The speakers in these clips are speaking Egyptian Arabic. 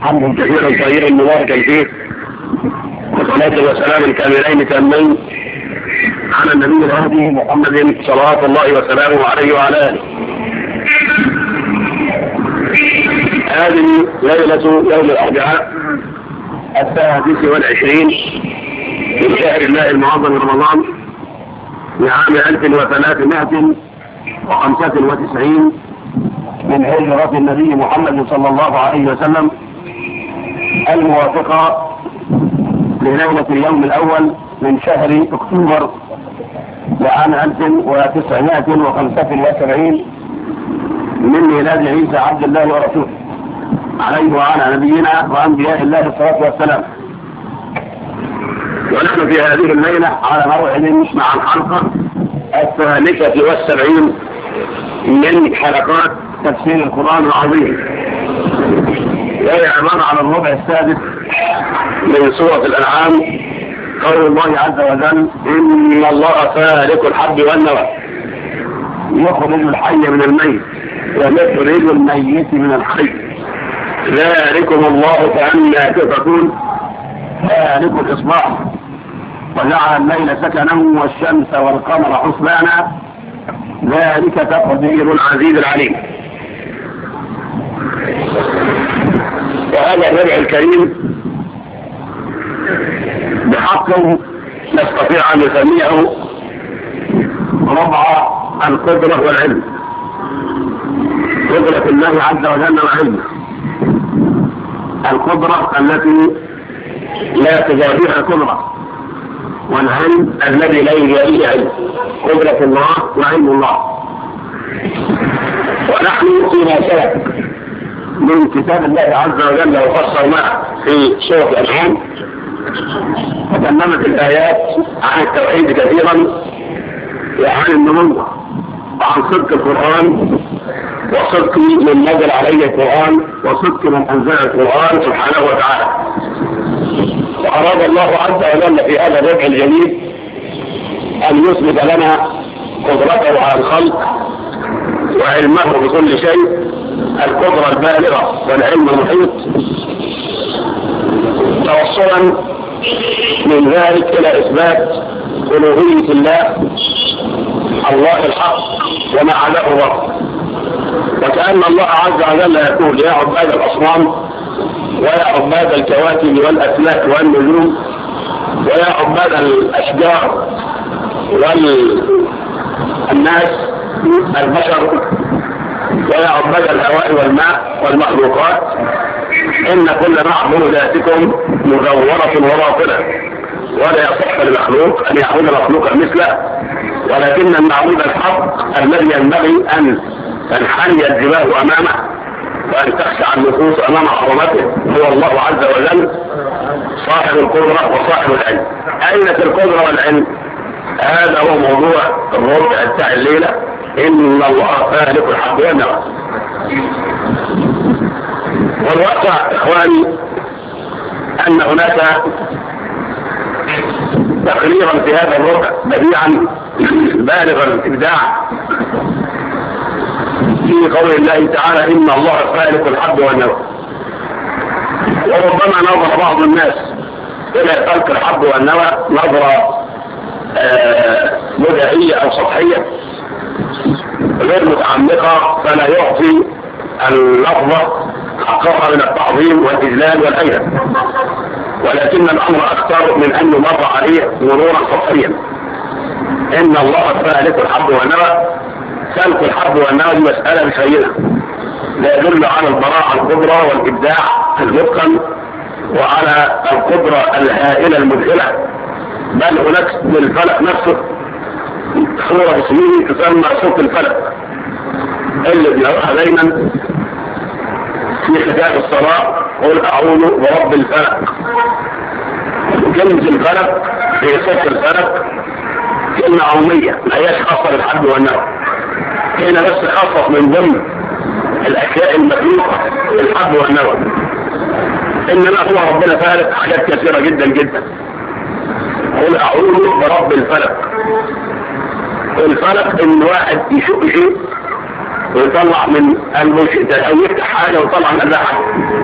حمدا كثيرا طيبا مباركا فيه وصلاة وسلام كاملين تامين على النبي الهادي محمد صلوات الله وسلامه عليه وعلى آله هذه ليلة يوم الأربعاء السادس والعشرين من شهر الله المعظم رمضان لعام ألف وثلاثمائة وخمسة وتسعين من هجرة النبي محمد صلى الله عليه وسلم الموافقة لليلة اليوم الأول من شهر أكتوبر لعام 1975 من ميلاد عيسى عبد الله ورسوله عليه وعلى نبينا وأنبياء الله الصلاة والسلام ونحن في هذه الليلة على موعد مع الحلقة الثالثة والسبعين من حلقات تفسير القرآن العظيم وهي عبارة عن الربع السادس من سورة الأنعام قول الله عز وجل إن الله فارق الحب والنوى يخرج الحي من الميت ويخرج الميت من الحي ذلكم الله فأنا تفكون ذلك الإصباح وجعل الليل سكنا والشمس والقمر حسبانا ذلك تقدير العزيز العليم وهذا الربع الكريم بحق نستطيع أن نسميه ربع القدرة والعلم قدرة الله عز وجل وعلمه القدرة التي لا تجابيها قدرة والعلم الذي لا يجاريه علم قدرة الله وعلم الله ونحن فيما سلك من كتاب الله عز وجل وفصلناه في سورة الأنعام تكلمت الآيات عن التوحيد كثيرا وعن النبوة وعن صدق القرآن وصدق من نزل عليه القرآن وصدق من أنزل القرآن سبحانه وتعالى وأراد الله عز وجل في هذا الربع الجليل أن يثبت لنا قدرته على الخلق وعلمه بكل شيء القدرة البالغة والعلم المحيط توصلا من ذلك إلى إثبات ألوهية الله الله الحق وما عداه الرب وكأن الله عز وجل يقول يا عباد الأصنام ويا عباد الكواكب والأسلاك والنجوم ويا عباد الأشجار والناس البشر ويا عباد الهواء والماء والمخلوقات إن كل معبوداتكم مزورة وباطلة ولا يصح للمخلوق أن يعبد مخلوقا مثله ولكن المعبود الحق الذي ينبغي أن تنحني الجباه أمامه وأن تخشع النفوس أمام حرمته هو الله عز وجل صاحب القدرة وصاحب العلم أين في القدرة والعلم هذا هو موضوع الربع بتاع الليلة إن الله فالق الحب والنوى والواقع إخواني أن هناك تقريرا في هذا الربع بديعا بالغ الإبداع في قول الله تعالى إن الله فالق الحب والنوى وربما نظر بعض الناس إلى خلق الحب والنوى نظرة بدائية أو سطحية غير متعمقة فلا يعطي اللفظة حقها من التعظيم والإجلال والأيد ولكن الأمر أكثر من أن يمر عليه مرورا سطحيا إن الله فالق الحب والنوى خلق الحب والنوى دي مسألة مش هينة لا يدل على البراعة الكبرى والإبداع المتقن وعلى القدرة الهائلة المذهلة بل هناك للفلك نفسه صورة اسمه تسمى صوت الفلك اللي بيقرأها دايما في حكاية الصلاة قل أعوذ برب الفلك كلمة الفلك في صوت الفلك كلمة عمومية ما هياش خاصة بالحب والنوى هنا بس خصص من ضمن الأشياء المخلوقة الحب والنوى إنما هو ربنا فارق حاجات كثيرة جدا جدا قل أعوذ برب الفلك الفلك إن واحد يشق شيء ويطلع من المشهد او يفتح حاجه ويطلع من حاجه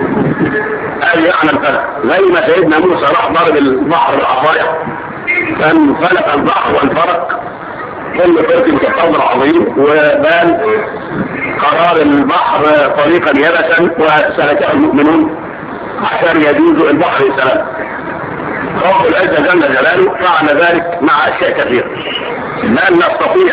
قال يعلم الفلك زي ما سيدنا موسى راح ضرب البحر بالعصايه فانفلق البحر وانفرق كل فرق كالقدر عظيم وبان قرار البحر طريقا يبسا وسلكه المؤمنون عشان يجوز البحر سلام رب العزة جل جلاله فعل ذلك مع أشياء كثيرة لا نستطيع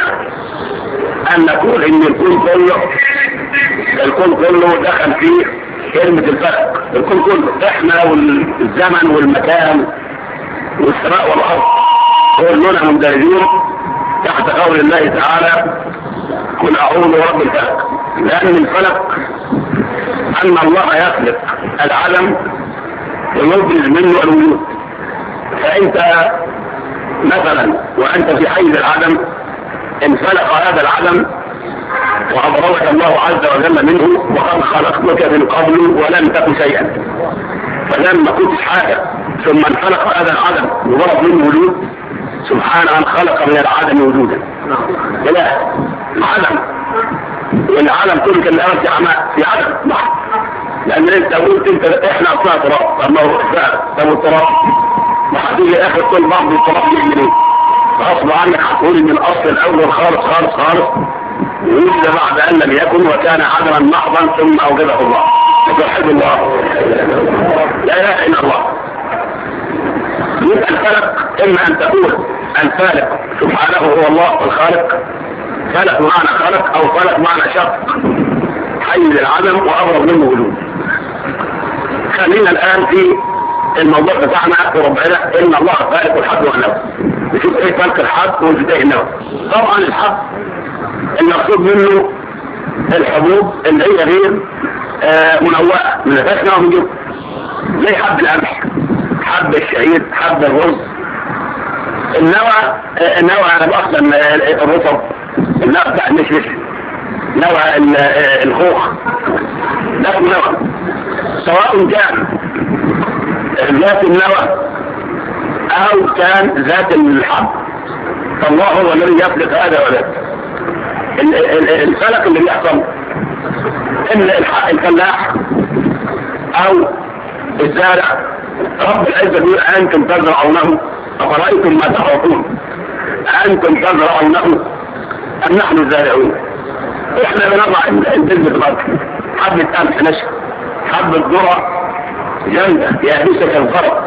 أن نقول إن الكون كله الكون كله دخل فيه كلمة الفرق الكون كله إحنا والزمن والمكان والسماء والأرض كلنا مندرجين تحت قول الله تعالى قل أعوذ برب الفلق لأن الفلق أن الله يخلق العلم ويبرز منه الوجود فأنت مثلا وأنت في حيز العدم انفلق هذا العدم وأبرزك الله عز وجل منه وقد خلقتك من قبل ولم تكن شيئا فلما كنت حاجة ثم انفلق هذا العدم وضرب منه وجود سبحان من خلق من العدم وجودا لا عدم والعالم كله كان الأول في عماء في عدم محض لأن أنت قلت أنت إحنا أصلا تراب طب ما هو طب التراب ما هتيجي آخر كل بعض التراب يجي منين غصب عنك هتقول إن الأصل الأول خالص خالص خالص وجد بعد أن لم يكن وكان عدما محضا ثم أوجده الله توحد الله لا إله إلا الله يبقى الفلق إما أن تقول الفالق سبحانه هو الله الخالق فلق معنى خلق أو فلق معنى شق حيز العدم وأبرز منه وجود خلينا الآن في الموضوع بتاعنا وربنا إن الله خالق الحد والنوى نشوف إيه فلق الحد ونشوف إيه النوى طبعا الحد المقصود منه الحبوب اللي هي غير آه منوعة من نفسنا ومن جوه زي حب القمح حب الشعير حب الرز النوع النوع انا اصلا الرطب النوع بتاع المشمش نوع الخوخ ده اسمه نوع سواء كان ذات النوع او كان ذات الحب فالله هو الذي يخلق هذا وذاك الفلك اللي بيحصل ان الفلاح او الزارع رب العزة يقول أنتم تزرعونه أفرأيتم ما تحرثون أنتم تزرعونه أم نحن الزارعون إحنا بنضع البذر في الأرض حبة قمح نشا حبة ذرة جامدة يابسة كالفرق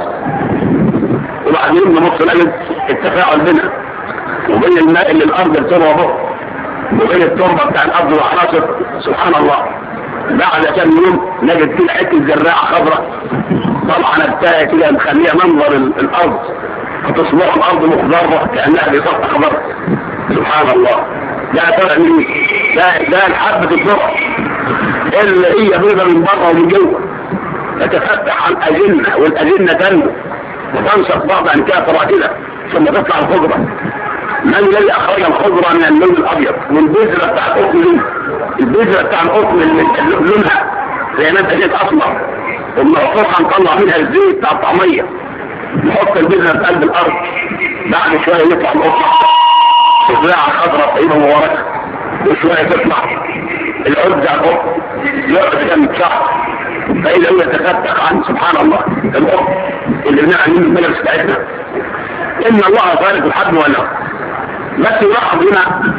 وبعدين نبص نجد التفاعل بينها وبين الماء اللي الأرض بتروى به وبين التربة بتاع الأرض والعناصر سبحان الله بعد كم يوم نجد فيه حته زراعه خضراء طبعا نبتايه كده مخليها منظر الارض فتصبح الارض مخضره كانها بسطح خضر سبحان الله ده طلع من ده ده الحبه الذره اللي هي بيضه من بره ومن جوه تتفتح عن اجنه والاجنه تنمو وتنشط بعض عن كده كده ثم تطلع الخضره من الذي اخرج الخضره من اللون الابيض من البذره بتاع القطن دي البذره بتاع القطن اللي لونها زي ما انت جيت اصلا ثم فرحه نطلع منها الزيت بتاع الطعميه نحط البذره في قلب الارض بعد شويه يطلع القطن تزرع خضراء طيبه مباركه وشويه تطلع العود بتاع القطن يقعد كم شهر فاذا هو يتفتح عن سبحان الله القطن اللي بنعمل منه الملابس بتاعتنا ان الله خالق الحد والنوى بس يلاحظ هنا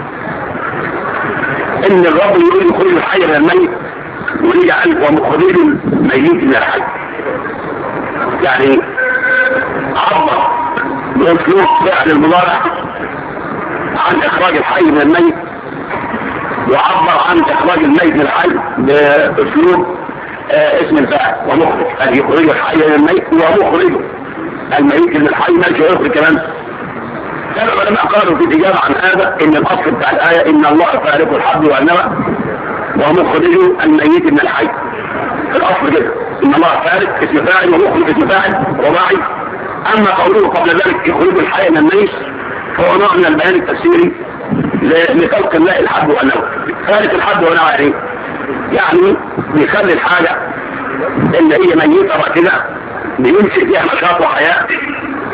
ان الرب يريد يخرج الحي من الميت ويجعل ومخرج الميت من الحي يعني عبر باسلوب فعل المضارع عن اخراج الحي من الميت وعبر عن اخراج الميت من الحي باسلوب آه اسم الفاعل ومخرج ان يخرج الحي من الميت ومخرجه الميت من الحي ماشي يخرج كمان كان العلماء قالوا في الإجابة عن هذا إن الأصل بتاع الآية إن الله فارق الحب والنوى ومخرج الميت من الحي الأصل كده إن الله فارق اسم فاعل ومخرج اسم فاعل وضاعي أما قوله قبل ذلك يخرج الحي من الميت فهو نوع من البيان التفسيري لخلق الله الحب والنوى فارق الحب والنوى يعني يعني بيخلي الحاجة اللي هي ميتة بعد كده بينشئ فيها نشاط وحياة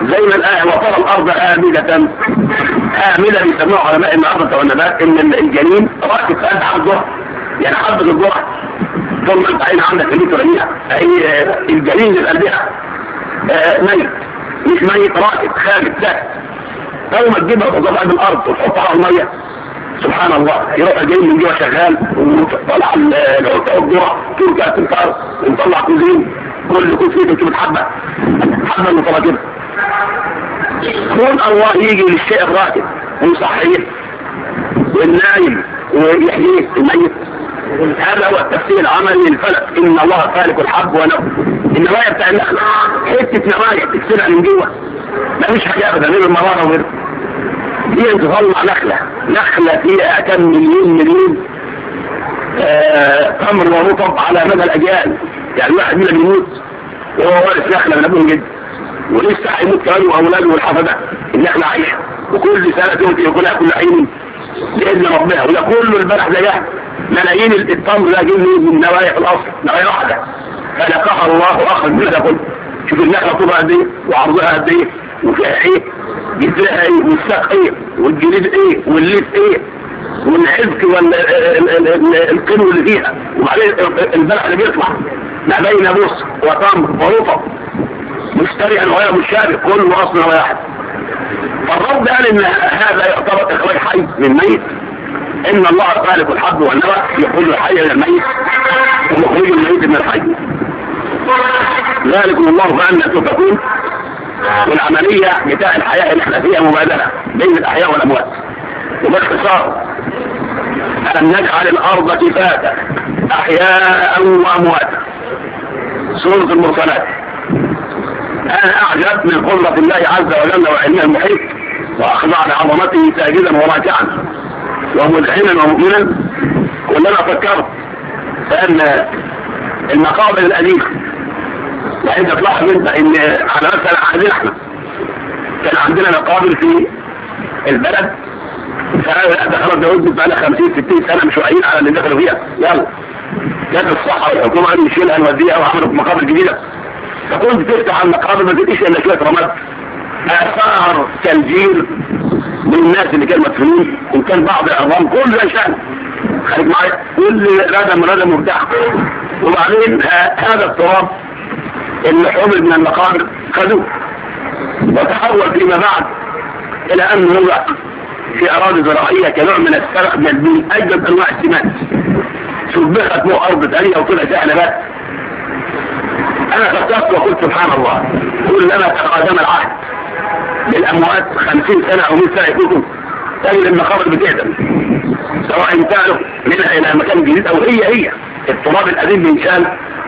زي ما الآية وترى الأرض آمدة آمدة بيسموها علماء النهارده والنبات إن الجنين راكب في قلب حبة يعني حبة الجرح طول ما أنت عين عندك في المتر هي الجنين اللي في قلبها آه، ميت مش ميت راكب خارج ساكت أول ما تجيبها وتضرب قلب الأرض وتحطها على المية سبحان الله يروح جاي من جوه شغال وطلع العقده والجرع ترجع تنكر ونطلع كوزين كل كل فيه 300 حبه حبه متراكبه كون الله يجي للشيء الراكب ويصحيه والنايم ويحييه الميت هذا هو التفسير العملي للفلك ان الله خالق الحب ونبض النوايا بتاع النخل حته نوايا تكسرها من جوه ما فيش حاجه ابدا غير المراره وغير دي تطلع نخله نخله فيها كم مليون مليون آه، تمر ورطب على مدى الاجيال يعني واحد منهم يموت وهو وارث نخله من ابوه جد ولسه هيموت كمان واولاده والحفظه النخله عايشه وكل سنه تموت ياكلها كل حين باذن ربنا وده كله البلح زيها ملايين التمر ده جاي من نوايا في الاصل نوايا واحده فلقاها الله اخرج منها كله شوف النخله طولها قد ايه وعرضها قد ايه وفيها ايه جذرها ايه والساق ايه والجليد ايه والليف ايه والعزك والقنو اللي فيها وبعدين البلح اللي بيطلع ما بين بص وتمر ورطب مشتريا وغير مشابه كله اصلا واحد فالرب قال ان هذا يعتبر اخراج حي من ميت ان الله خالق الحب والنوى يخرج الحي من الميت ويخرج الميت من الحي ذلكم الله فأنا تفكون والعملية بتاع الحياة اللي احنا فيها مبادلة بين الأحياء والأموات وباختصار ألم نجعل الأرض كفاتا أحياء وأمواتا سورة المرسلات أنا أعجب من قدرة الله عز وجل وعلمه المحيط وأخضع لعظمته ساجدا وراكعا ومذعنا ومؤمنا كلما فكرت فأن المقابر القديمة وانت تلاحظ انت ان على مثلا عندنا احنا كان عندنا مقابر في البلد دخلت جوز بقى لها 50 60 سنه مش واعيين على اللي دخلوا فيها يلا جت الصحه والحكومه قالوا نشيلها نوديها وعملوا مقابر جديده فكنت تفتح المقابر ما تلاقيش الا شويه رماد اثار تنجيل من الناس اللي كانوا مدفونين وكان بعض العظام كل ده شان خليك معايا كل ردم ردم وبتاع وبعدين هذا التراب اللي حمل من المقابر خذوه وتحول فيما بعد الى ان وضع في اراضي زراعيه كنوع من السرق من اجمل انواع السمات سبخت فوق ارض ثانيه وطلع فيها نبات انا فكرت وقلت سبحان الله كلما تقادم العهد للاموات خمسين سنه او 100 سنه يفوتوا تجد المقابر بتهدم سواء انتقلوا منها الى مكان جديد او هي هي التراب القديم بينشال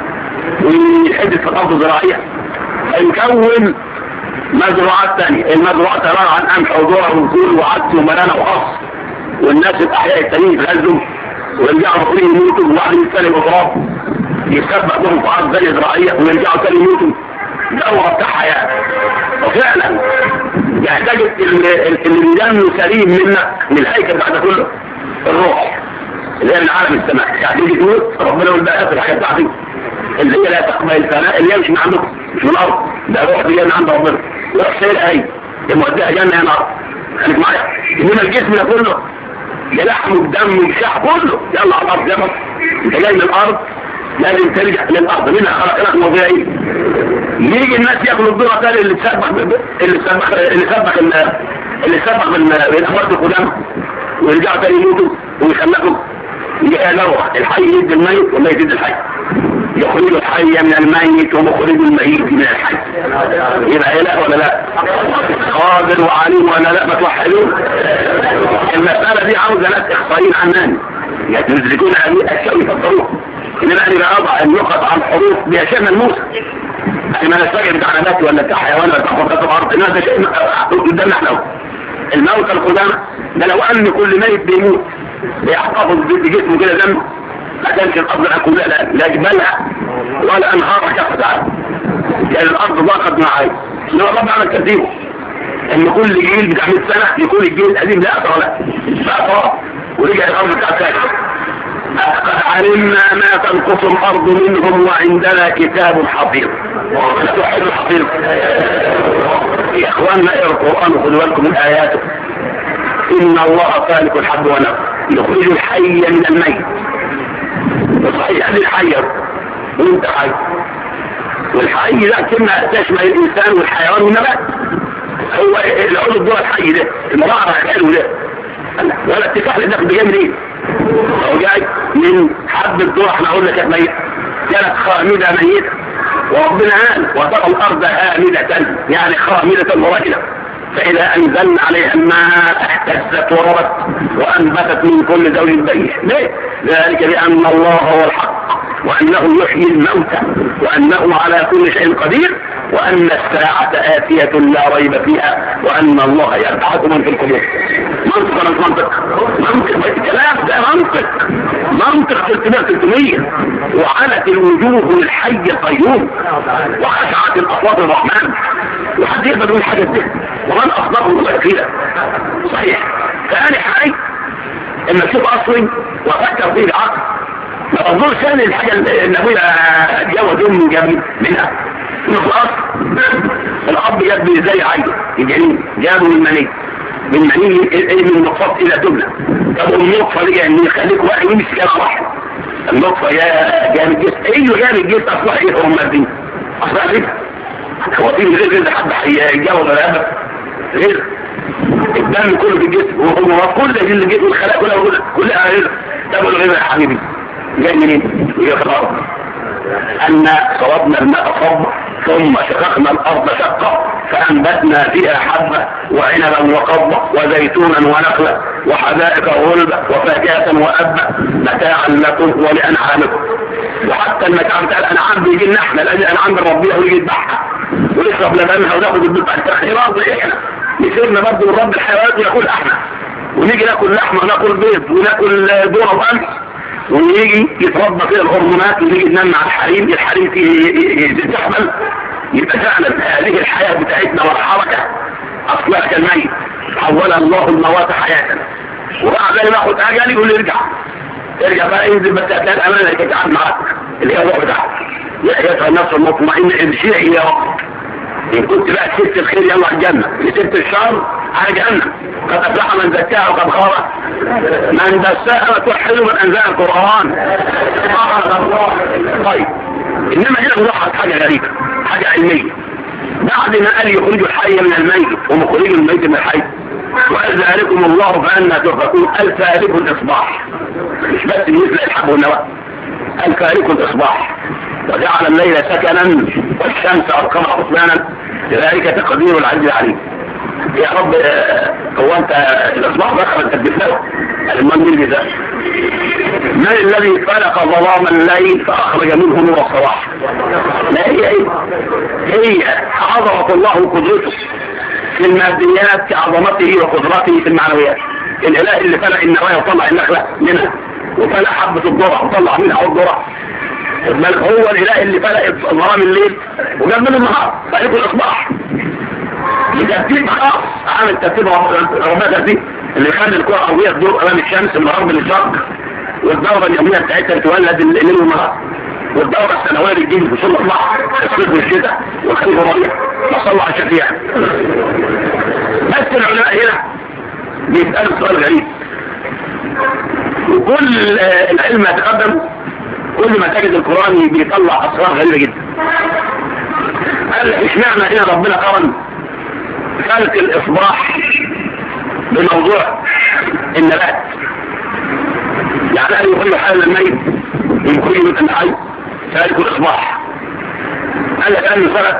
ويحدث في الارض الزراعيه فيكون مزروعات ثانيه المزروعات عباره عن قمح وذره وفول وعدس وملانه وخص والناس الاحياء التانيين يتغذوا ويرجعوا بقولين يموتوا وواحد يستلم تراب يسبق لهم في ارض زي زراعيه ويرجعوا تاني يموتوا دوره بتاع حياه وفعلا يحتاج الميزان سليم منك من الهيكل بعد كله الروح اللي هي من عالم السماء يعني تيجي تموت ربنا يقول بقى في الحياه بتاعتي اللي هي لا تقبل الفناء اللي هي مش من عندكم مش من الارض ده روح دي من عند ربنا روح سير اهي الموديها جنه يا نار خليك معايا انما الجسم ده كله لحم ودم وشح كله يلا على الارض يا بطل انت جاي من الارض لازم ترجع للارض منها خلقناك موضعين يجي الناس ياكلوا الذره تاني اللي تسبح اللي تسبح اللي تسبح اللي تسبح من الاخوات القدامى ويرجعوا تاني يموتوا ويخلقوا يقالوا الحي يد الميت والميت يد الحي يخرج الحي من الميت ومخرج الميت من الحي يبقى اله ولا لا قادر وعليم ولا لا ما توحدون المسألة دي عاوزة ناس اخصائيين عنان يدركون هذه الاشياء يفكروها انما انا بقى اضع النقط على الحروف باشياء ملموسه يعني ما نستجد بتاع نبات ولا بتاع حيوان ولا بتاع خطط الارض انما ده شيء قدامنا احنا اهو الموت القدامى ده لو ان كل ميت بيموت بيحتفظ بجسمه كده دم ما كانش الارض اكل لا لا جبالها ولا انهارها كفت عنها يعني الارض ضاقت معايا انما الرب عمل ترتيبه ان كل جيل بتاع 100 سنه يكون الجيل القديم لا اثر لا بقى تراب ورجع الارض بتاع ثاني علمنا ما تنقص الارض منهم وعندنا كتاب حفيظ الحفيظ يا اخواننا اقرأوا القرآن وخذوا بالكم من آياته إن الله خالق الحب ونفسه يخرج الحي من الميت صحيح الحي وانت حي والحي ده كلمة تشمل الإنسان والحيوان والنبات هو العضو الدور الحي ده المرأة الحلو ده ولا اتفاق لانك جاي منين هو جاي من حب الدور احنا قلنا كانت ميتة كانت خامدة ميتة وربنا قال وترى الأرض هامدة يعني خامدة ورجلة فإذا أنزلنا عليها الماء اهتزت وربت وأنبتت من كل زوج بيت ليه؟ ذلك بأن الله هو الحق وأنه يحيي الموتى وأنه على كل شيء قدير وأن الساعة آتية لا ريب فيها وأن الله يبعث من في القبور منطق ولا منطق؟ منطق الكلام ده منطق منطق 300 وعلت الوجوه للحي القيوم وخشعت الأصوات الرحمن وحد يقدر يقول حاجة دي ومن أصدقه الله كده صحيح فأنا حي إما تشوف أصلي وأفكر فيه العقل ما أظنش أنا الحاجة اللي أبويا اتجوز أمي جاب منها إنه في الأصل الأب جاب زي عيل الجنين جابه من مني من مني من النقطة إلى دبلة طب النقطة دي إن يخليك واحد يمسك كده واحد النقطة يا جامد جسم أيوه جامد جسم أصلها إيه هم دي أصلها إيه هو في غير غير حد هيتجوز ولا أبدا غير الدم كله في الجسم وهو كل اللي الجسم الخلايا كلها كلها غير طب الغير يا حبيبي جاي منين؟ يخبر أن صربنا الماء صب ثم شققنا الأرض شقا فأنبتنا فيها حبة وعنبا وقضبا وزيتونا ونخلا وحدائق غلبة وفاكهة وأبا متاعا لكم ولأنعامكم وحتى المتاع بتاع الأنعام بيجي لنا احنا لأن الأنعام بنربيها ويجي يذبحها ونشرب لبنها وناخد البيض بتاع التخيرات احنا يصيرنا برضه من رب الحيوانات وياكل احنا ونيجي ناكل لحمه وناكل بيض وناكل ذره وقمح ويجي يتربى فيها الهرمونات ويجي ننام مع الحريم الحريم تحمل يبقى فعلا هذه الحياة بتاعتنا والحركة أصلها كالميت حولها الله الموات حياة وبعد ذلك ناخد أجل يقول لي ارجع ارجع بقى انزل بس هتلاقي الأمانة اللي كانت قاعد معاك اللي هي الروح بتاعك يا أيتها النفس المطمئنة ارجعي إلى ربك إن كنت بقى سبت الخير يلا على الجنة سبت الشر على جهنم قد أفلح من زكاها وقد خاب من دساها وتوحد من أنزل القرآن طيب إنما هنا نلاحظ حاجة غريبة حاجة علمية بعد ما قال يخرج الحي من الميت ومخرج الميت من الحي وقال ذلكم الله فأنا تؤفكون قال فارق الإصباح مش بس مثل الحب والنوى قال فارق الإصباح وجعل الليل سكنا والشمس والقمر حسبانا لذلك تقدير العزيز العليم يا رب هو انت الاصباح دخل انت بتفلقه المال مين ده من الذي خلق ظلام الليل فاخرج منه نور الصباح ما هي ايه هي عظمه الله وقدرته في الماديات كعظمته وقدرته في المعنويات الاله اللي فلق النوايا وطلع النخله منها وفلق حبه الذره وطلع منها الذره بل هو الاله اللي فلق ظلام الليل وجاب منه النهار فلق الاصباح بترتيب خاص عامل ترتيب ربنا ترتيب اللي يخلي الكره الارضيه تدور امام الشمس من الغرب للشرق والدوره اليوميه بتاعتها تولد الليل والنهار والدوره السنويه بتجيب في فصول البحر الصيف والشتاء والخريف والربيع وصلوا على الشفيع بس العلماء هنا بيسالوا سؤال غريب وكل العلم يتقدم كل ما تجد القرآن بيطلع أسرار غريبة جدا قال اشمعنى هنا ربنا قرن خلق الإصباح بموضوع النبات يعني قال يخرج حال الميت من كل من الحي ذلك الإصباح قال لك أن فرق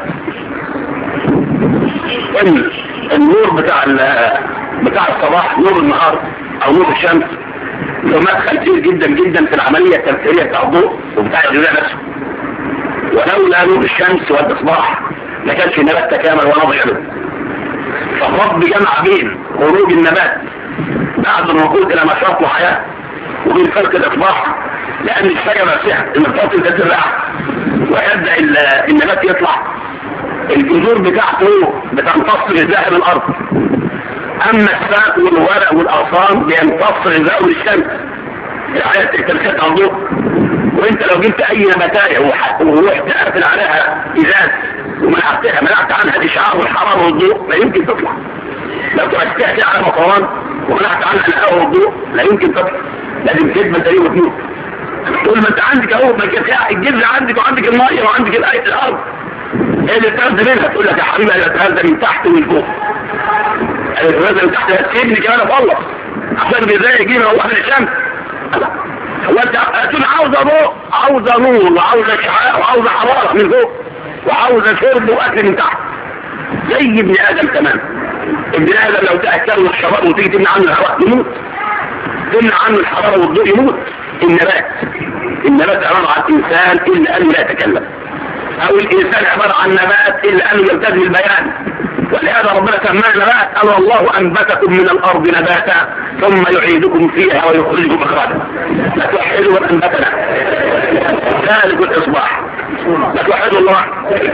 ان النور بتاع بتاع الصباح نور النهار او نور الشمس له مدخل كتير جدا جدا في العملية التمثيلية بتاع الضوء وبتاع الغذاء نفسه ولولا نور الشمس والإصباح ما كانش النبات تكامل ولا ضيعه فالرب جمع بين خروج النبات بعد الوقود إلى نشاط وحياة وبين فرق الإصباح لأن الشجرة صحت المفاصل تزرع ويبدأ النبات يطلع الجذور بتاعته بتمتص غذاء من الأرض أما الساق والورق والأغصان بيمتص غذاء للشمس الحياة تلك الضوء وانت لو جبت اي نباتاية ورحت قافل عليها ازاز ومنعتها منعت عنها الاشعاع والحراره والضوء لا يمكن تطلع لو تركتها على مطران ومنعت عنها الهواء والضوء لا يمكن تطلع لازم تثبت دي وتموت طول ما انت عندك اهو ما كانش الجذر عندك وعندك الميه وعندك الايه الارض ايه اللي تغذى منها تقول لك يا حبيبي انا اتغذى من تحت ومن فوق انا اتغذى من تحت سيبني كمان افلص عشان بيزاي يجينا هو من الشمس هو انت هتقول عاوزه ضوء عاوزه نور وعاوزه اشعاع وعاوزه حراره من فوق وعاوزه شرب واكل من تحت زي ابن ادم تمام ابن ادم لو تاكلوا الشباب وتيجي تمنع عنه الهواء يموت تمنع عنه الحراره والضوء يموت النبات النبات عباره عن انسان الا انه لا يتكلم او الانسان عباره عن نبات الا انه يلتزم البيان ولهذا ربنا سماه نبات قال والله انبتكم من الارض نباتا ثم يعيدكم فيها ويخرجكم اخراجا لا توحدوا من انبتنا ذلك الاصباح لا توحدوا الله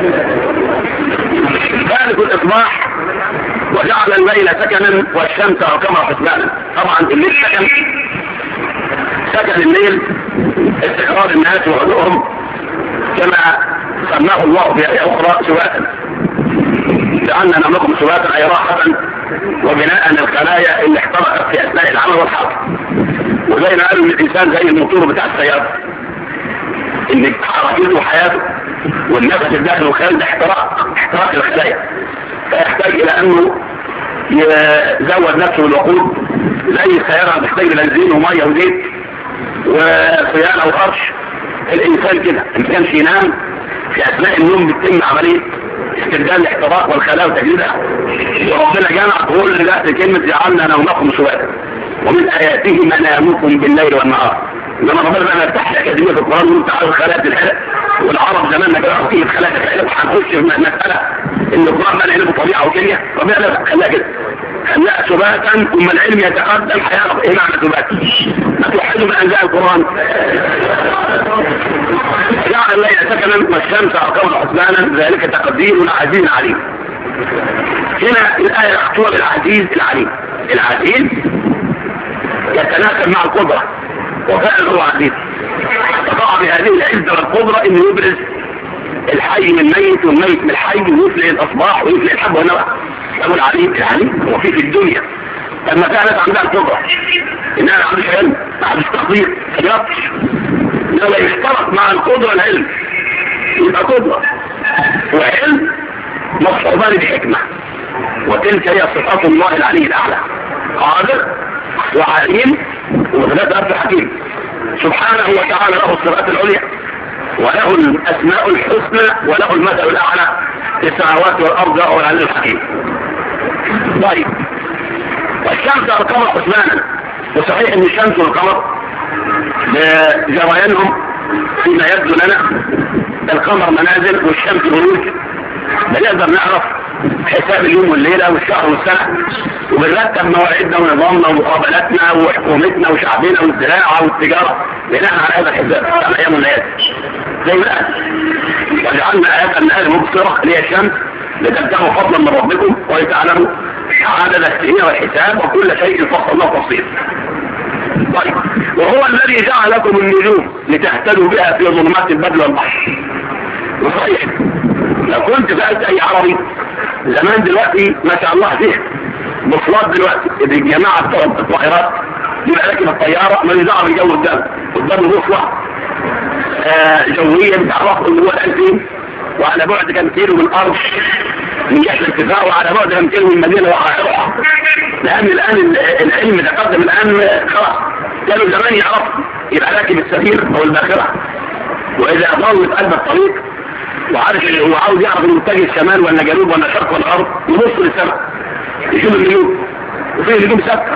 ذلك الاصباح وجعل الليل سكنا والشمس والقمر حسبانا طبعا الليل سكن سكن الليل استقرار الناس وهدوءهم كما سماه الله في آية أخرى سواء لأن نملكم سواء أي راحة وبناء الخلايا اللي احترقت في أثناء العمل والحرب وزي ما قالوا الإنسان زي الموتور بتاع السيارة إن حركته وحياته والنفس الداخل والخارج ده احتراق احتراق الخلايا فيحتاج إلى أنه يزود نفسه بالوقود زي السيارة تحتاج بنزين ومية وزيت وصيانة وخرش الإنسان كده ما كانش ينام في أثناء النوم بتتم عملية استبدال الاحتراق والخلايا وتجديدها وربنا جمع كل ده كلمة جعلنا نومكم سواء ومن آياته منامكم بالليل والنهار لما ربنا بقى يفتح الأكاديمية في القرآن ويقول تعالوا خلايا الحلق والعرب زمان ما كانوا فيه خلايا الحلق هنخش في مسألة إن القرآن بقى علم طبيعة وكيمياء ربنا لا خلاها كده خلاها سباتا ثم العلم يتقدم هيعرف ايه معنى سبات هتوحدوا من أنزاء القرآن جعل الليل سكنا والشمس أقوم حسبانا ذلك تقدير عزيز عليم هنا الآية مختومة بالعزيز العليم العزيز يتناسب مع القدرة وفعل هو عزيز استطاع بهذه العزة والقدرة انه يبرز الحي من الميت والميت من الحي ويفلق الاصباح ويفلق الحب والنوى ابو العليم العليم هو في في الدنيا لما كانت عندها القدرة انها ما عندش علم ما عندش تقدير خياطش لما يشترط مع القدرة العلم يبقى قدرة وعلم مصحوبان بحكمة وتلك هي صفات الله العلي الأعلى قادر وعليم وثلاثة أرض حكيم سبحانه وتعالى له الصفات العليا وله الأسماء الحسنى وله المثل الأعلى في السماوات والأرض وهو العلي الحكيم طيب والشمس والقمر حسنانا وصحيح ان الشمس والقمر بجريانهم فيما يبدو لنا القمر منازل والشمس بروج بنقدر نعرف حساب اليوم والليلة والشهر والسنة وبنرتب مواعيدنا ونظامنا ومقابلاتنا وحكومتنا وشعبنا والزراعة والتجارة بناء على هذا الحساب كما ايام الليالي زي ما وجعلنا آيات النهار مبصرة اللي هي الشمس لتبتغوا فضلا من ربكم ولتعلموا عدد السنين والحساب وكل شيء فصل الله تفصيل طيب وهو الذي جعل لكم النجوم لتهتدوا بها في ظلمات البدل والبحر وصحيح لو كنت سألت اي عربي زمان دلوقتي ما شاء الله فيه مصلات دلوقتي الجماعة بتوع الطائرات يبقى راكب الطيارة ما يزعر الجو قدام قدام بوصلة آه جوية بتعرفوا ان هو الألفين وعلى بعد كم كيلو من الأرض من جهة الارتفاع وعلى بعد كم كيلو من المدينة وحائرها لأن الآن العلم تقدم الآن خلاص كانوا زمان يعرفوا يبقى راكب السفير أو الباخرة وإذا ضل في قلب الطريق وعارف اللي هو عاوز يعرف المتجه الشمال ولا جنوب ولا شرق ولا غرب يبص للسماء يشوف النجوم وفي نجوم ثابته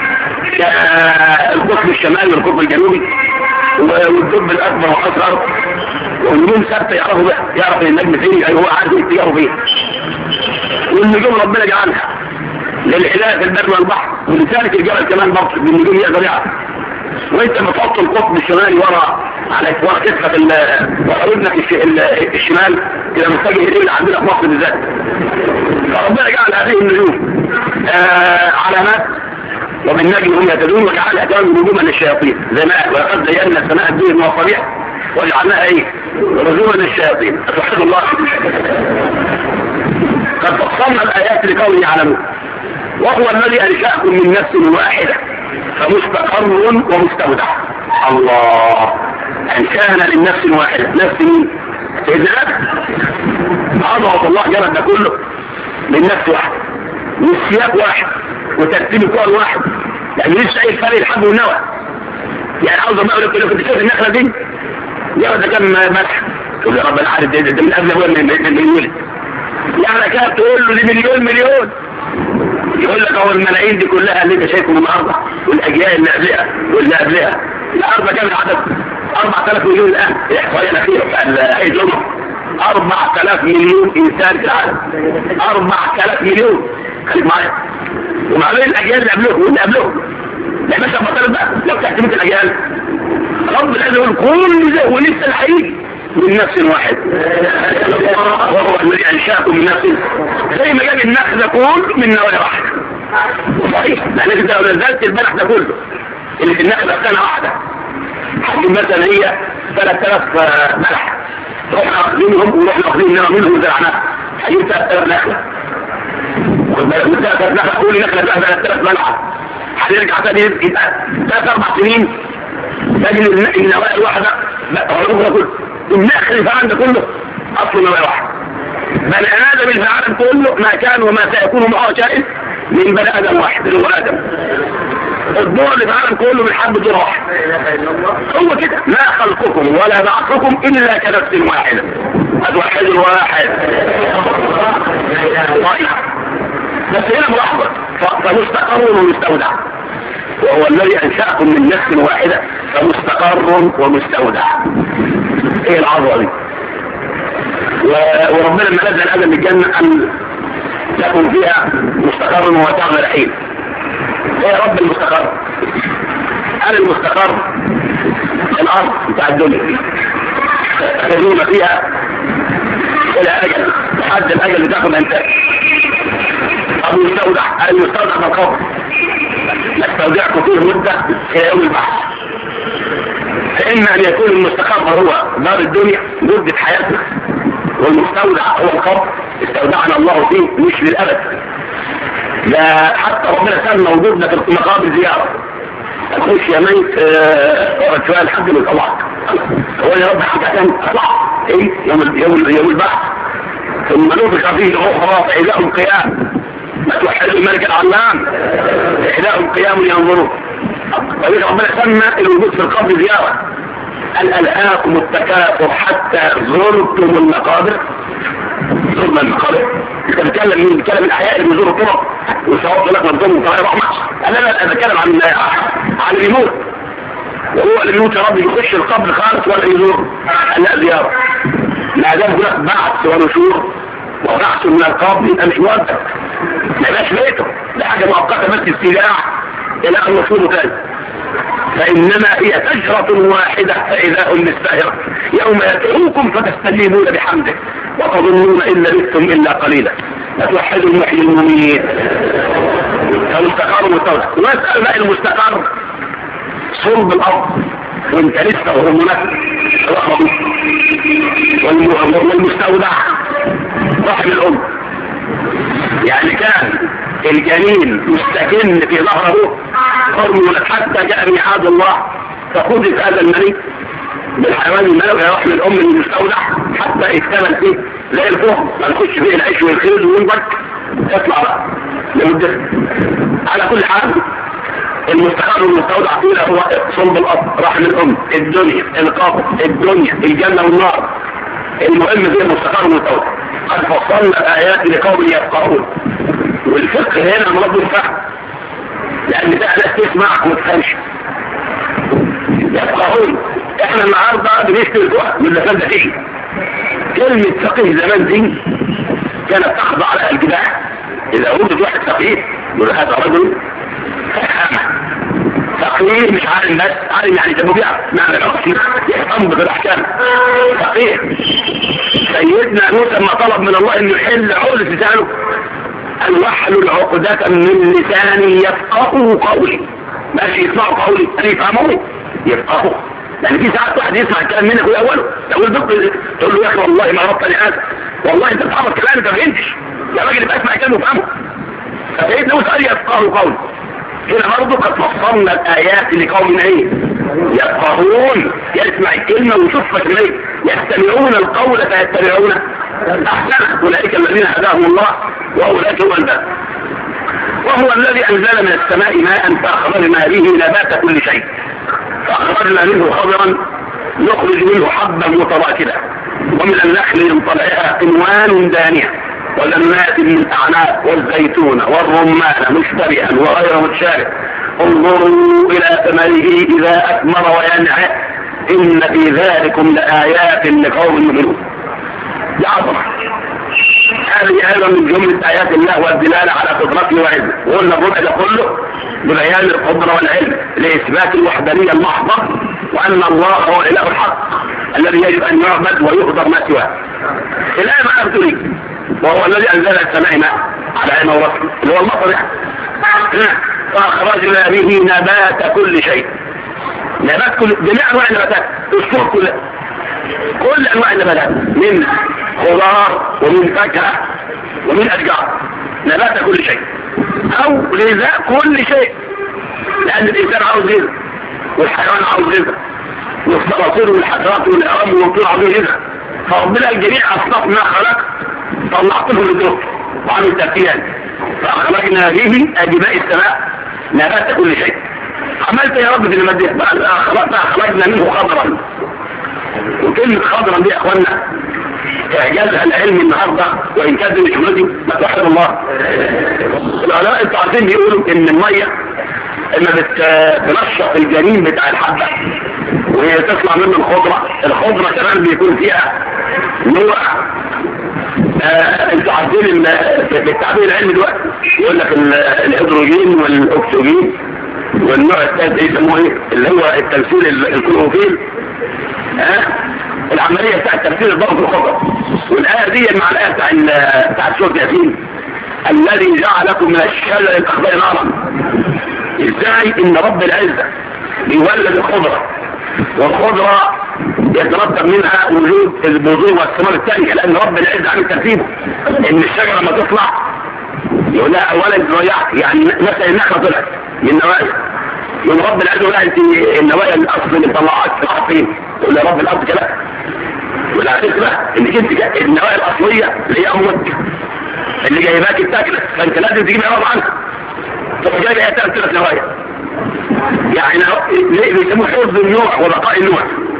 القطب الشمالي والقطب الجنوبي والدب الاكبر والاصغر والنجوم ثابته يعرفوا بها يعرف النجم فين يعني هو عارف اتجاهه فين والنجوم ربنا جعلها للعلاج البر والبحر ولذلك الجبل كمان برضه بالنجوم يقدر يعرف وانت لما تحط القطب الشمالي ورا على ورا كتفك ورا ودنك الشمال كده متجه اليه عندنا في مصر بالذات فربنا جعل هذه النجوم آه علامات وبالنجم هم يهتدون وجعلها كمان نجوما للشياطين زي ما ولقد زينا السماء الدنيا بمصابيح وجعلناها ايه رجوما للشياطين اتوحد الله قد فصلنا الآيات لقوم يعلمون وهو الذي أنشأكم من نفس واحدة فمستقر ومستودع الله أنشأنا من نفس واحدة نفس مين؟ إذن عظمة الله جرد ده كله من نفس واحد والسياق واحد وترتيب الكون واحد يعني لسه اي فرق الحب والنوى يعني عاوز ما اقول لك كنت شايف النخله دي يا ده كان مسح تقول يا رب انا عارف ده, ده من قبل ابويا من يولد يعني كده تقول له دي مليون مليون يقول لك هو الملايين دي كلها اللي انت شايفهم النهارده والاجيال اللي قبلها واللي قبلها الارض كام العدد 4000 مليون الان الاحصائيه الاخيره بتاع هيئه الامم 4000 مليون انسان في العالم 4000 مليون خليك معايا ومعلومين الاجيال اللي قبلهم واللي قبلهم لا مثلا مثلا بقى لو تحتمل الاجيال رب العزة يقول كل ده ولسه الحقيقي من نفس واحد وهو الذي انشاكم من نفس زي ما جاب النخل ده كله من نوايا واحده صحيح لانك انت لو نزلت البلح ده كله اللي في النخله سنه واحده حجم مثلا هي 3000 بلح رحنا واخدينهم ورحنا واخدين منهم وزرعناها هجيب 3000 نخله وثلاث نخله كل نخله بقى 3000 بلحه هنرجع تاني يبقى ثلاث اربع سنين تجد النوايا الواحده لا كله النخل في العالم ده كله اصل نوايا واحده بني ادم في العالم كله ما كان وما سيكون معه كائن من بني ادم واحد اللي هو ادم الدور اللي في العالم كله من حب دور واحد هو كده ما خلقكم ولا بعثكم الا كنفس واحده الواحد الواحد صحيح بس هنا ملاحظه فمستقر ومستودع وهو الذي انشاكم من نفس واحده فمستقر ومستودع ايه العظمه دي وربنا لما نزل ادم الجنه ان تكون فيها مستقر ومتاع الحين ايه يا رب المستقر قال المستقر الارض بتاع الدنيا تجربه فيها الى اجل لحد الاجل بتاخد انتاج ابو المستودع قال المستودع ده القبر نستودعكم فيه مده الى يوم البحث فإما أن يكون المستقر هو دار الدنيا مدة حياتنا والمستودع هو القبر استودعنا الله فيه مش للأبد لا حتى ربنا سمى وجودنا في مقابر زيارة تخش يا ميت اقعد شوية لحد ما طلعت هو يا رب حاجة تاني اطلع ايه يوم يوم يوم البحث ثم نفخ فيه اخرى فإذا هم قيام ما توحدوا الملك العلام إذا هم قيام ينظرون ولذلك ربنا سمى الوجود في القبر زيارة قال ألهاكم التكاثر حتى زرتم المقابر زرنا المقابر انت بتكلم مين بتكلم الاحياء اللي بيزوروا الطرق والشباب لك منظوم وطلع رحمة انا لا اتكلم عن عن الموت وهو اللي يموت يا رب يخش القبر خالص ولا يزور لا زيارة ما دام هناك بعث ونشور وبحث من القبر يبقى مش مؤدب ما يبقاش بيته ده حاجة مؤقتة بس استيلاع الى ان يصوموا تاني فانما هي فجرة واحدة فاذا هم مستهرة يوم يدعوكم فتستجيبون بحمده وتظنون ان لبثتم الا قليلا فتوحدوا المحيي المميت فمستقر مستودع واسأل بقى المستقر صلب الارض وانت لسه هرمونات والمستودع رحم الام يعني كان الجنين مستكن في ظهره هرمونات حتى جاء ميعاد الله فخذت هذا المني بالحيوان المنوي رحم الام المستودع حتى اكتمل فيه زي الفهم ما نخش فيه العيش والخيل وينبك يطلع بقى لمدة على كل حال المستقر المستودع فيه هو صلب الأرض رحم الأم الدنيا القبر الدنيا الجنة والنار المهم فيه المستقر المستودع قد فصلنا الآيات لقوم يفقهون والفقه هنا مرض الفهم لأن ده ناس تسمع وما تفهمش يفقهون احنا النهارده بنشتري الوقت من اللي كان ده فيه كلمة فقيه زمان دي كانت تخضع على الجباع إذا وجد واحد فقيه يقول هذا رجل فقيه مش عالم بس عالم يعني تبوبيع معنى الحكم يفهم بالأحكام فقيه سيدنا موسى ما طلب من الله انه يحل عقد لسانه أن واحلل عقدة من لساني يفقهوا قولي ماشي يسمعوا قولي أن يفهموا يفقهوا يعني في ساعات واحد يسمع الكلام منك ويأوله تقول دكتور تقول له يا أخي والله ما ربطني هذا والله أنت بتحفظ كلام أنت ما فهمتش يا راجل يبقى اسمع كلمه وفهمه فسيدنا موسى قال يفقهوا قول هنا برضه قد فصلنا الايات لقوم ايه يفقهون يسمع الكلمه ويشوف فكريه يستمعون القول فيتبعون احسنه اولئك الذين هداهم الله واولئك هم الباب وهو الذي انزل من السماء ماء فاخرجنا به نبات كل شيء فاخرجنا منه خضرا نخرج منه حبا متراكبا ومن النخل من طلعها قنوان دانيه وجنات من اعناب والزيتون والرمان مشتبها وغير متشابه انظروا الى ثمره اذا اثمر وينعى ان في ذلكم لايات لقوم يؤمنون يا عظمه هذه ايضا من جمله ايات الله والدلاله على قدرته وعلمه وقلنا الربع ده كله ببيان القدره والعلم لاثبات الوحدانيه المحضه وان الله هو الاله الحق الذي يجب ان يعبد ويهدر ما سواه الايه معنا بتقول وهو الذي انزل السماء ماء على عين ورسل اللي هو المطر يعني فاخرجنا به نبات كل شيء نبات كل جميع انواع النباتات الصور كلها كل انواع النباتات من خضار ومن فاكهه ومن اشجار نبات كل شيء او غذاء كل شيء لان الانسان عاوز غذاء والحيوان عاوز غذاء والصراصير والحشرات والارام والطيور عاوزين غذاء فربنا الجميع اصناف ما خلق طلعته للدور وعمل ترتيبا فاخرجنا به اجماء السماء نبات كل شيء عملت يا رب في المادة فاخرجنا منه خضرا وكلمة خضرا دي يا اخوانا اعجازها العلمي النهارده وان كان مش مدي ما توحد الله العلماء انتوا عارفين بيقولوا ان الميه لما بتنشط الجنين بتاع الحبه وهي تطلع منه الخضره الخضره كمان بيكون فيها نوع آه انتوا عارفين بالتعبير العلمي دلوقتي يقول لك الهيدروجين والاكسجين والنوع الثالث يسموه ايه اللي هو التمثيل الكلوروفيل ها آه العملية بتاعت تمثيل الضغط الخضر والآية دي مع الآية بتاع بتاعت سورة ياسين الذي جعلكم من الشجر الأخضر نارا ازاي ان رب العزة بيولد الخضرة والخضرة يترتب منها وجود البذور والثمار الثانية لان رب العزة عامل ترتيبه ان الشجرة لما تطلع يقول لها اولا ضيعت يعني مثلا النخلة طلعت من نوايا يقول رب العزة يقول لها انت النوايا الاصل اللي طلعت في فين يقول لها رب الارض كده ولا تسمع انك انت النوايا الاصلية اللي هي امك اللي جايباك التاكلة فانت لازم تجيب عوض عنها طب جايب ايه ثلاث نوايا يعني ليه بيسموه حفظ النوع وبقاء النوع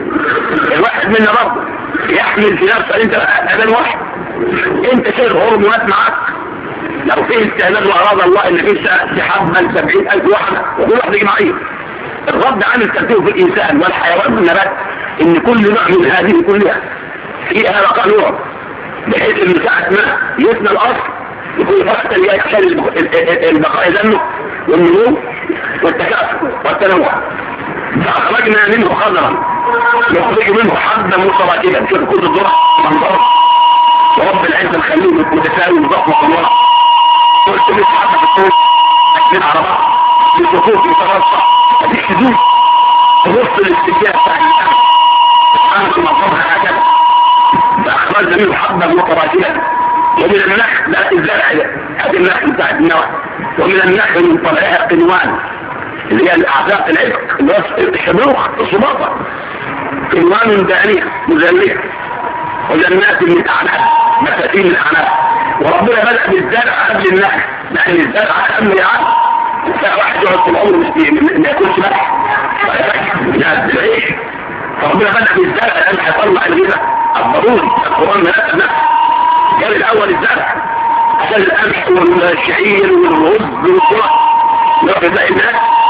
الواحد منا رب يحمل في نفسه انت ابان واحد انت شايل هرمونات معاك لو فيه استهلال واراد الله انك انت تحمل سبعين الف واحدة وكل واحدة جماعية الرب عامل ترتيبه في الانسان والحيوان والنبات ان كل نوع من هذه كلها فيها بقاء نوع بحيث ان ساعة ما يثنى الاصل يكون فقط يحصل البقاء ذنه والنمو والتكاثر والتنوع فأخرجنا منه خضرا يخرج منه حبا متراكبا شوف كل الضرع منظر ورب العزة الخليل متساوي وضخم الله قلت لك حبة الطول من على بعض للصفوف مترصة مفيش حدود تبص الاستجابة بتاع الإنسان سبحانه منظرها هكذا فأخرجنا منه حبا متراكبا ومن النخل لا الزرع هذه النخل بتاعت النوع ومن النخل من طلعها قنوان اللي هي الاعداء العبق اللي هو الشمروخ الصباطة قنوان دانية مزلية وجنات من اعناب مساتين من اعناب وربنا بدأ بالزرع قبل النخل لان الزرع اهم يعني واحد يقعد طول عمره ما ياكلش ملح لا العيش فربنا بدأ بالزرع لان هيطلع الغذاء الضروري القرآن ما نفسه جاب الاول الزرع عشان القمح والشعير والرز والذره ناخد الناس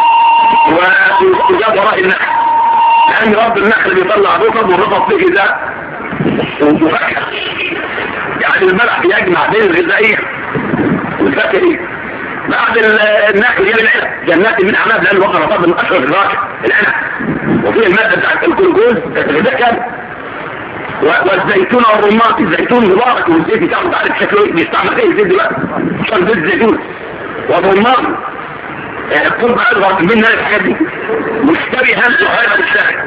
وجاب وراء النخل لان رب النخل بيطلع رطب والرطب فيه غذاء وفاكهه يعني الملح بيجمع بين الغذائيه والفاكهه بعد النخل يجي العنب جنات من اعناب لان وقع رطب من اشهر الراكب العنب وفيه الماده بتاعت الجلوكوز الغذاء كامل والزيتون والرمان الزيتون مبارك والزيت بتاعه تعرف شكله ايه بيستعمل ايه الزيت دلوقتي عشان زيت زيتون والرمان القرب اصغر منها الحاجات دي مشتبها وغير مشتبه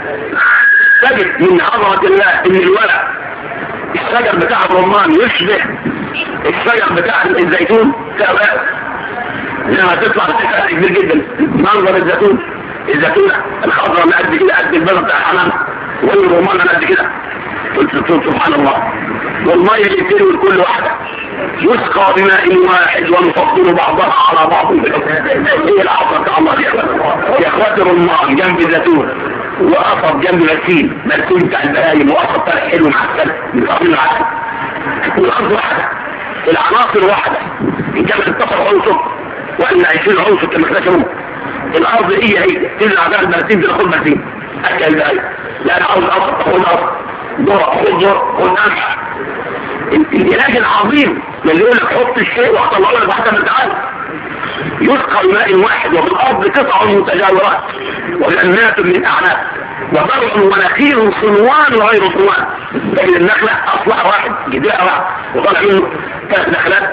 تجد من عظمة الله ان الولد الشجر بتاع الرمان يشبه الشجر بتاع الزيتون سواء لما تطلع بتبقى كبير جدا منظر الزيتون الزيتونة الخضراء من قد كده قد البلد بتاع الحمام والرمان من قد كده قلت سبحان الله والمية اللي بتروي لكل واحدة يسقى بماء واحد ونفضل بعضها على بعض هي العصر بتاع الله يا اخواتي رمان جنب الزيتون وقصب جنب مرسين مرسين بتاع البهايم وقصب طالع حلو معسل من قبل العسل والارض واحده العناصر واحده ان كانت 16 عنصر ولا 20 عنصر كما اكتشفوا الارض هي هي تنزل على المرسين تاخد مرسين اكل البهايم لا انا عاوز اصل خد اصل ذره خد ذره خد قمح العلاج العظيم اللي يقول لك حط الشيء واطلع لك حتى من تعالى يسقى بماء واحد وفي الارض قطع متجاورات وجنات من اعناب وزرع ونخيل صنوان وغير صنوان لكن النخله اصلها واحد جديها واحد وطلع منه ثلاث نخلات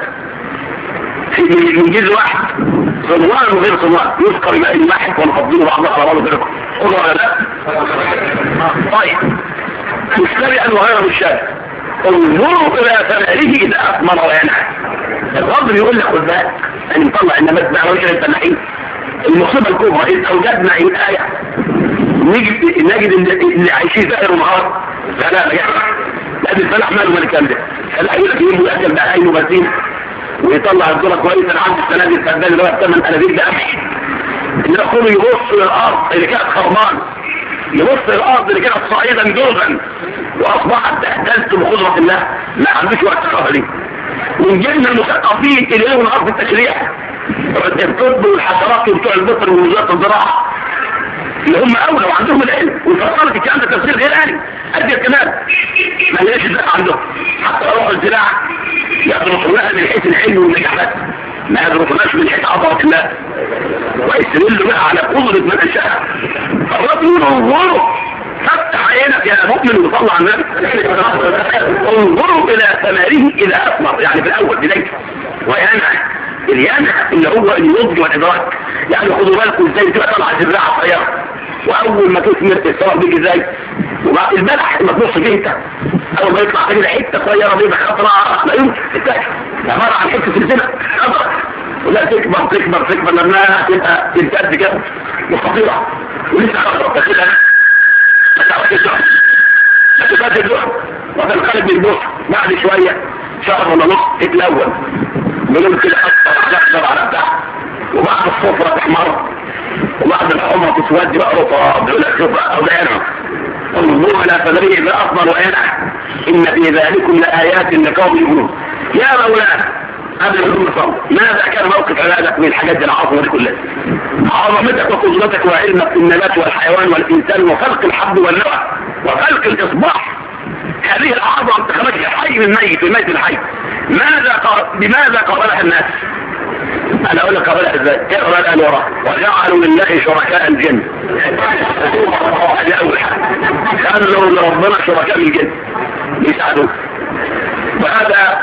من جزء واحد صنوان وغير صنوان يسقى بماء واحد ونفضله بعضها على بعض ذلك خذوا ولا لا طيب مشترئا وغير مشترئ انظروا الى ثماره اذا اثمر وينعم الرب بيقول لك خد بالك يعني نطلع النبات بقى وجه الفلاحين المصيبه الكبرى اذ اوجدنا الايه نجد نجد اللي عايشين سائر النهار لا لا لا لان الفلاح ماله مال الكلام ده الفلاح يقول لك يجيب ياكل بقى عينه وبسيم ويطلع الذره كويسه انا عندي السنه دي السنه اللي هو الثمن انابيب ده قمح انما يقوم يبص للارض اللي كانت خربانه يبص الارض اللي كانت صعيدا جربا واصبحت تحتلت بقدرة الله ما عندوش وقت قهري ونجينا المثقفين اللي لهم الارض التشريع الطب والحشرات وبتوع البطر ووزارة الزراعة اللي هم اولى وعندهم العلم وفصلت الكلام ده تفسير غير آلي قد كمان ما ليش الزراعة عندهم حتى روح الزراعة يدرسونها من حيث العلم والنجاح بس ما يدرسوناش من حيث عظمة الله ويستدلوا بقى على قدرة من انشاء الرجل انظروا فتح عينك يا مؤمن وصلى على النبي انظروا الى ثماره اذا اثمر يعني في الاول بدايته وينع الينع اللي هو النضج والادراك يعني خدوا بالكم ازاي تبقى طالعه زراعه صغيره واول ما تثمر تستوعب بيك ازاي وبعد البلح لما تبص فيه انت اول ما يطلع كده حته صغيره بيضه خضراء لا يمكن تتاكل عباره عن حته سلسله خضراء ولا تكبر تكبر تكبر لما تبقى تمتد كده وخطيره ولسه خضراء تاخدها ما تعرفش الزهر ما تبقى الزهر وتنقلب بالبص بعد شويه شهر ولا نص تتلون بلون كده اصفر اخضر على تحت وبعد الصفرة تحمر وبعد الحمرة تسود بقى رطب يقول لك شوف اولانه انظروا الى فدريه باصبر وينعم ان في ذلكم لايات لقوم يؤمنون يا مولانا قبل ما نقول ماذا كان موقف عبادك من الحاجات دي العظمه دي كلها عظمتك وقدرتك وعلمك في النبات والحيوان والانسان وخلق الحب والنوى وخلق الاصباح هذه الاعظم تخرج الحي من الميت والميت من الحي ماذا قال بماذا قابلها الناس انا اقول لك قابلها ازاي اقرا الان وراه وجعلوا لله شركاء الجن هذه اول حاجه خلوا لربنا شركاء الجن يساعدوه وهذا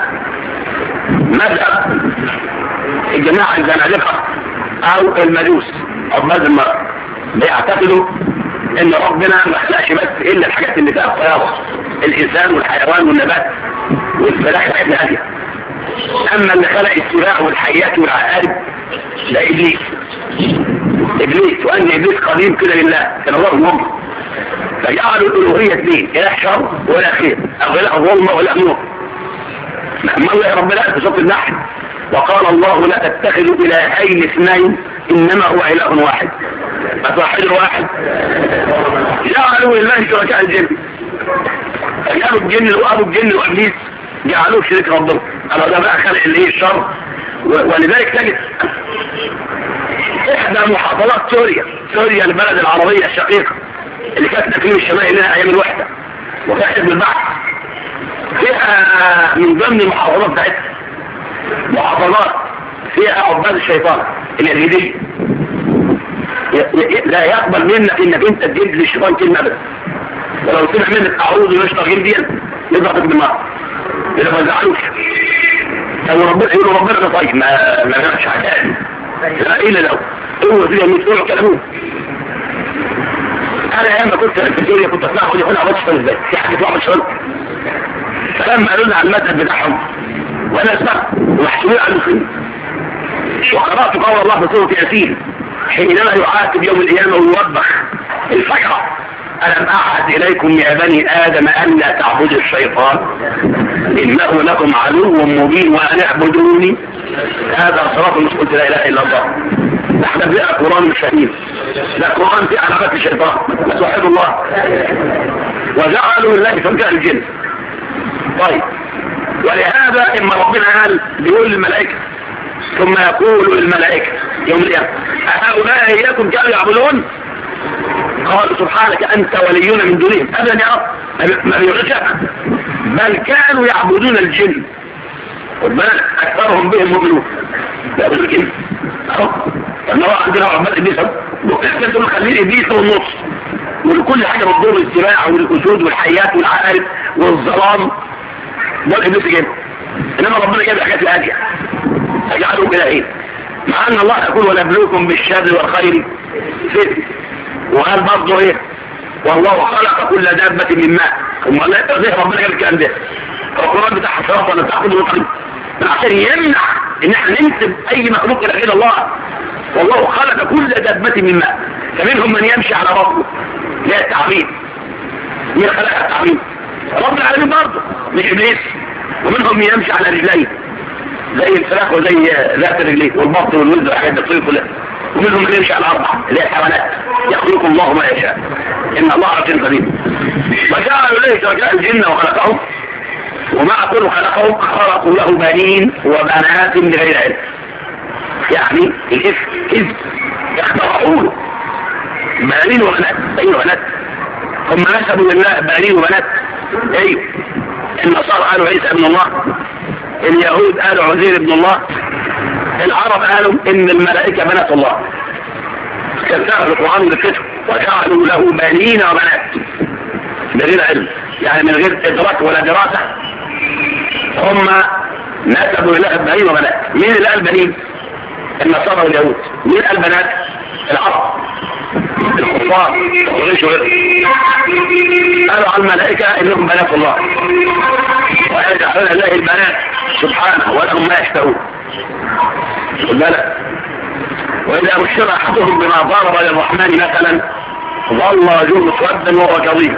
مذهب الجماعة الزنادقة او المجوس عباد المرأة بيعتقدوا ان ربنا ما خلقش بس الا الحاجات اللي فيها الطيارة الانسان والحيوان والنبات والفلاح احنا هادية اما اللي خلق السباع والحيات والعقارب ده ابليس ابليس وان ابليس قديم كده لله كان الله المؤمن فجعلوا الالوهية اثنين لا شر ولا خير او لا ظلمة ولا نور الله يا رب لا في صوت النحل وقال الله لا تتخذوا الهين اثنين انما هو اله واحد فتوحد واحد جعلوا لله شركاء الجن جعلوا الجن وابو الجن وابليس جعلوه شريك ربنا انا ده بقى خلق اللي هي الشر ولذلك تجد احدى محافظات سوريا سوريا البلد العربية الشقيقة اللي كانت تكليم الشمال لها ايام الوحدة وفيها حزب البعث فيها من ضمن المحافظات بتاعتها محافظات فيها عباد الشيطان اليزيدية لا يقبل منك انك انت تجيب للشيطان كلمة ابدا ولو سمع منك اعوذ من الشيطان دي يضرب الدماغ اذا ما زعلوش لو ربنا يقولوا ربنا طيب ما ما جابش حاجه لا الا لو هو فيها مسؤول كلامه انا ايام ما كنت في سوريا كنت اسمع اقول هنا عباد الشيطان ازاي في حاجه تطلع من الشيطان فلما قالوا لنا على المذهب بتاعهم ولا اسمع ومحسوبين على المسلمين وقرأت قول الله في سورة ياسين حينما يعاتب يوم القيامة ويوبخ الفجرة ألم أعهد إليكم يا بني آدم أن لا تعبدوا الشيطان إنه لكم عدو مبين وأن اعبدوني هذا صراط مش قلت لا إله إلا الله احنا بنقرا قرآن مش فاهمين لا قرآن فيه علامات الشيطان بس وحد الله وجعلوا لله شركاء الجن طيب ولهذا إما ربنا قال بيقول للملائكة ثم يقول للملائكة يوم القيامة أهؤلاء إياكم كانوا يعبدون قال سبحانك أنت ولينا من دونهم أبدا يا رب ما بيغشك بل كانوا يعبدون الجن خد بالك أكثرهم بهم مؤمنون يعبدوا الجن أهو لما هو عندنا عباد إبليس أنتم مخلين إبليس في النص ولكل حاجة بتضر السباع والأسود والحيات والعقارب والظلام دول إبليس جن إنما ربنا جاب الحاجات الهادية أجعلهم إلهين مع أن الله يقول ونبلوكم بالشر والخير فتن وقال برضه ايه والله خلق كل دابة من ماء ثم لا يقضيه ربنا قال الكلام ده القرآن بتاع حشرات ولا بتاع كل مطلب عشان يمنع ان احنا ننسب اي مخلوق الى غير الله والله خلق كل دابة من ماء فمنهم من يمشي على بطنه لا التعبيد مين خلق التعبيد رب العالمين برضه مش ابليس ومنهم من يمشي على رجلين زي الفراخ وزي ذات الرجلين والبطن والولد والحاجات دي كلها ومنهم من يمشي على أربعة اللي هي الحيوانات يخلق الله ما يشاء إن الله عزيز قدير وجعلوا إليه شركاء الجن وخلقهم ومع كل خلقهم خلقوا له بنين وبنات بغير علم يعني الاسم كذب اخترعوا له بنين وبنات أي بنات هم نسبوا لله بنين وبنات ايوه النصارى قالوا عيسى ابن الله اليهود قالوا عزير ابن الله العرب قالوا ان الملائكة بنات الله كذبوا القرآن والكتب وجعلوا له بنين وبنات بغير علم يعني من غير ادراك ولا دراسة هم نسبوا له بنين وبنات مين اللي قال بنين النصارى واليهود مين قال بنات العرب الكفار وغيش وغيره قالوا على الملائكة انهم بنات الله ويجعلون الله البنات سبحانه ولهم ما يشتهون خد بالك واذا بشر احدهم بما ضرب للرحمن مثلا ظل وجوه مسودا وهو كظيم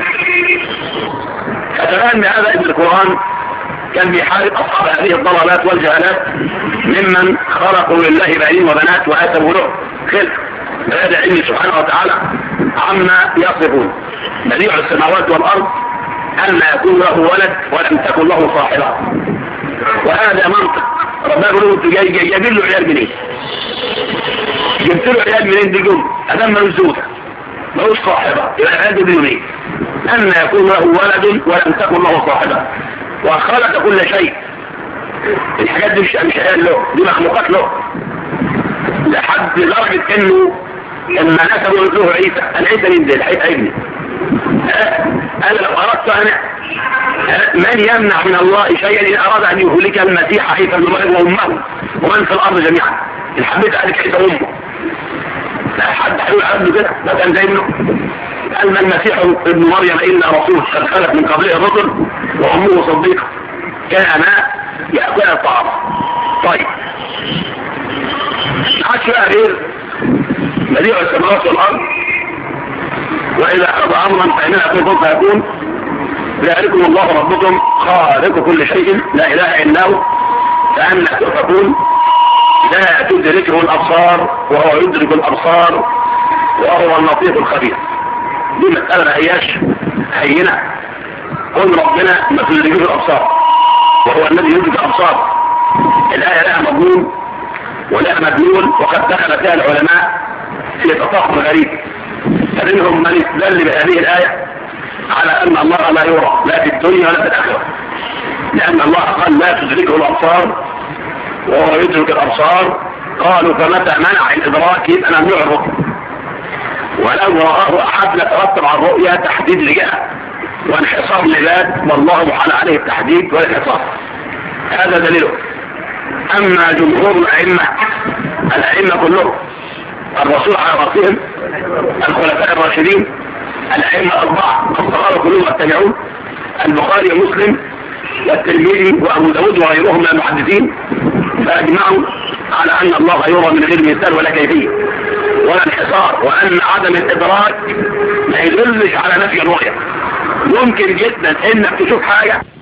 فتبان بهذا ان القران كان بيحارب اصحاب هذه الضلالات والجهالات ممن خلقوا لله بنين وبنات واتوا له خلق بهذا علم سبحانه وتعالى عما يصفون بديع السماوات والارض ان يكون له ولد ولم تكن له صاحبه وهذا منطق ربنا يقول له انت جاي جاي جايبين له عيال منين؟ جبت له عيال منين دي جم؟ ادم ملوش زوجه ملوش صاحبه يبقى العيال دي منين؟ ان يكون له ولد ولم تكن له صاحبه وخلق كل شيء الحاجات دي مش مش عيال له دي مخلوقات له لحد لدرجه انه لما نسبوا له عيسى انا عيسى مين ده الحقيقه ابني انا لو اردت انا من يمنع من الله شيئا ان اراد ان يهلك المسيح عيسى بن مريم وامه ومن في الارض جميعا ان حبيت عليك عيسى وامه لا حد هيقول عنه كده ما كان زي ابنه قال ما المسيح ابن مريم الا رسول قد خلت من قبله الرسل وامه صديقه كان ياكل الطعام طيب عادش بقى غير بديع السماوات والارض واذا قضى امرا فانما يكون كن فيكون ذلكم الله ربكم خالق كل شيء لا اله الا هو فأنا تؤفكون لا تدركه الابصار وهو يدرك الابصار وهو اللطيف الخبير دي مسألة ما هياش هينة قل ربنا ما تدركوش الابصار وهو الذي يدرك الابصار الآية لها مضمون ولها مدلول وقد دخل فيها العلماء في تفاهم غريب فمنهم من استدل بهذه الآية على أن الله لا يرى لا في الدنيا ولا في الآخرة لأن الله قال لا تدركه الأبصار وهو يدرك الأبصار قالوا فمتى منع الإدراك يبقى ممنوع الرؤية ولو رآه أحد لترتب على الرؤية تحديد لجهة وانحصار لذات والله حال عليه التحديد والانحصار هذا دليله أما جمهور الأئمة الأئمة كلهم الرسول على رأسهم الخلفاء الراشدين الأئمة الأربعة الصغار كلهم التابعون البخاري ومسلم والترمذي وابو داود وغيرهم من المحدثين فاجمعوا على ان الله يرى من غير مثال ولا كيفيه ولا انحصار وان عدم الادراك ما يدلش على نفي الرؤيه ممكن جدا انك تشوف حاجه